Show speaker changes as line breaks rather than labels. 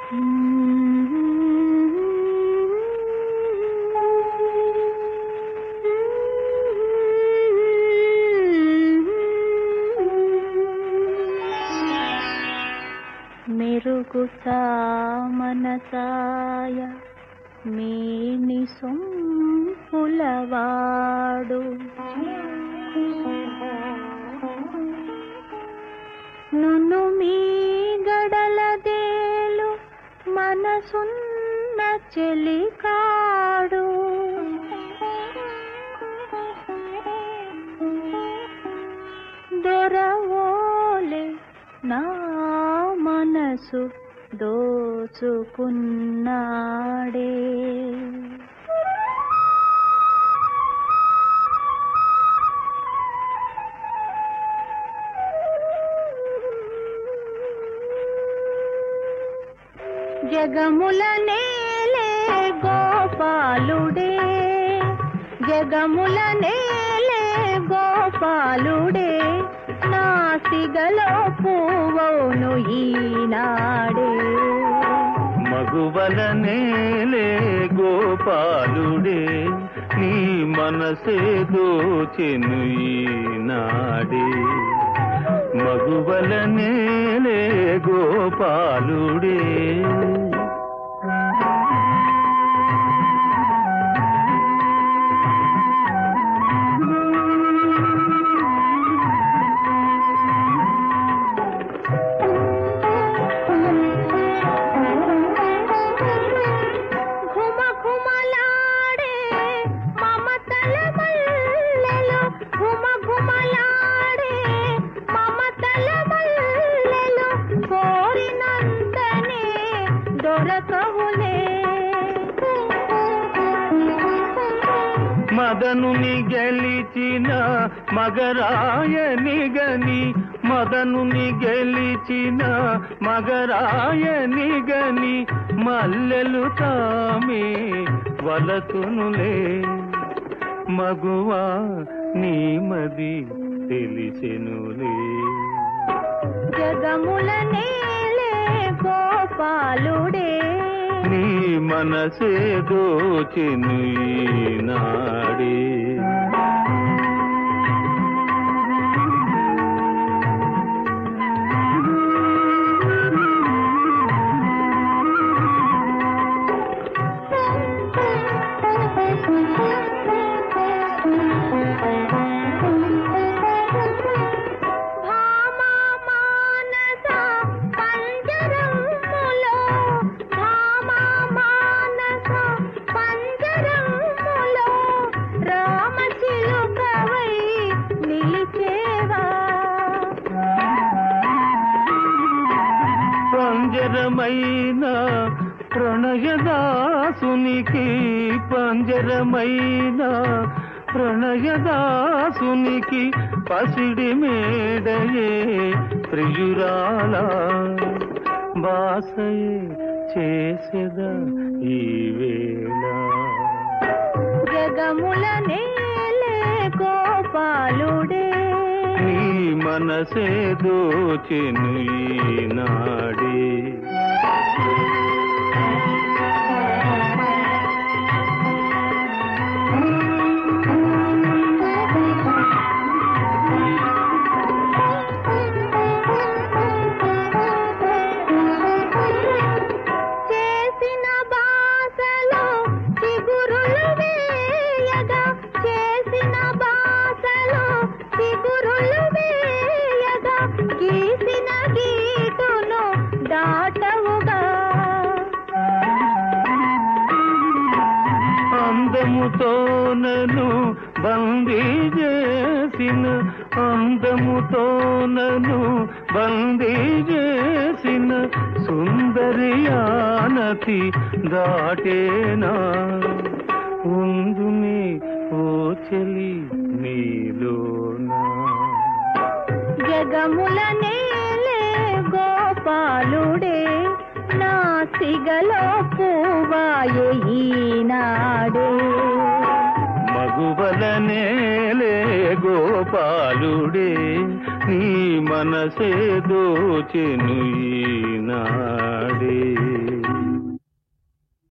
మెరుగు మనసాయ మేని సొంపులవాడు నును మీ గడలదేలు మనసున్న చెలికాడు దొరవోలే నా మనసు దోచుకున్నాడే జగముల నేలే గోపాలుడే జగముల నేలే గోపాలుడే నాసిగలో పువ్వును ఈనాడే
మగువల నేలే గోపాలుడే నీ మనసే దోచెను ఈనాడే మగువల నేలే గోపాలుడే
ఘుమ ఘుమలాడే మమతల మల్లెలు ఘుమ ఘుమలాడే మమతల మల్లెలు కోరినంతనే దొరకవులే
మదనుని గెలిచిన మగరాయని గని మదనుని గెలిచిన మగరాయని గని మల్లెలు తామే వలతునులే మగువా నీమది తెలిసెనులే
జగముల నేలే గోపాలుడే
నీ మనసే దోచెను ఈనాడే
భామా మానస పంజరములో భామా మానస పంజరములో రామ చిలుకవై నిలిచేవా
పంజరమైన ప్రణయదాసునికి పంజరమైన ప్రణయదాసునికి పసిడి మేడయే ప్రియురాల బాసయే చేసెద ఈ వేళ
జగముల నేలే గోపాలుడే
నీ మనసే దోచెను ఈనాడే
చేసిన బాసలో చిగురులు వేయగా చేసిన బాసలో చిగురులు వేయగా గీసిన గీటును దాటవుగా
అందముతో నన్ను బందీ చేసిన అందముతో నన్ను బందీ చేసిన సుందరియానతి దాటేనా ఉందునే ఓ చెలి నీలోనా
జగముల నేలే గోపాలుడే నా సిగలో పువ్వాయే ఈనాడే
మగువల నేలే గోపాలుడే నీ మనసే దోచెను ఈనాడే